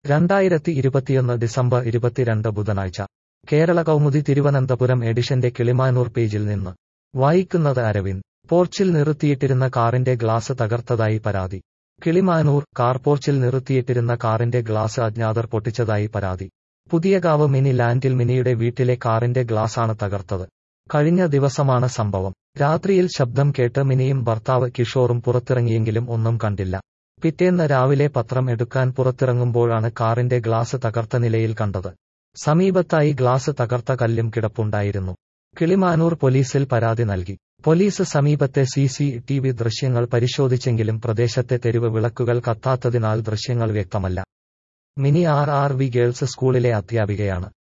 രണ്ടായിരത്തി ഇരുപത്തിയൊന്ന് ഡിസംബർ ഇരുപത്തിരണ്ട് ബുധനാഴ്ച കേരള കൗമുദി തിരുവനന്തപുരം എഡിഷന്റെ കിളിമാനൂർ പേജിൽ നിന്ന് വായിക്കുന്നത് അരവിന്ദ് പോർച്ചിൽ നിർത്തിയിട്ടിരുന്ന കാറിന്റെ ഗ്ലാസ് തകർത്തതായി പരാതി കിളിമാനൂർ കാർ പോർച്ചിൽ നിർത്തിയിട്ടിരുന്ന കാറിന്റെ ഗ്ലാസ് അജ്ഞാതർ പൊട്ടിച്ചതായി പരാതി പുതിയകാവ് മിനി ലാൻഡിൽ മിനിയുടെ വീട്ടിലെ കാറിന്റെ ഗ്ലാസാണ് തകർത്തത് കഴിഞ്ഞ ദിവസമാണ് സംഭവം രാത്രിയിൽ ശബ്ദം കേട്ട് മിനിയും ഭർത്താവ് കിഷോറും പുറത്തിറങ്ങിയെങ്കിലും ഒന്നും കണ്ടില്ല പിറ്റേന്ന് രാവിലെ പത്രം എടുക്കാൻ പുറത്തിറങ്ങുമ്പോഴാണ് കാറിന്റെ ഗ്ലാസ് തകർത്ത നിലയിൽ കണ്ടത് സമീപത്തായി ഗ്ലാസ് തകർത്ത കല്ലും കിടപ്പുണ്ടായിരുന്നു കിളിമാനൂർ പോലീസിൽ പരാതി നൽകി പോലീസ് സമീപത്തെ സി സി ടി വി ദൃശ്യങ്ങൾ പരിശോധിച്ചെങ്കിലും പ്രദേശത്തെ തെരുവ് വിളക്കുകൾ കത്താത്തതിനാൽ ദൃശ്യങ്ങൾ വ്യക്തമല്ല Mini R R V girls സ്കൂളിലെ അധ്യാപികയാണ്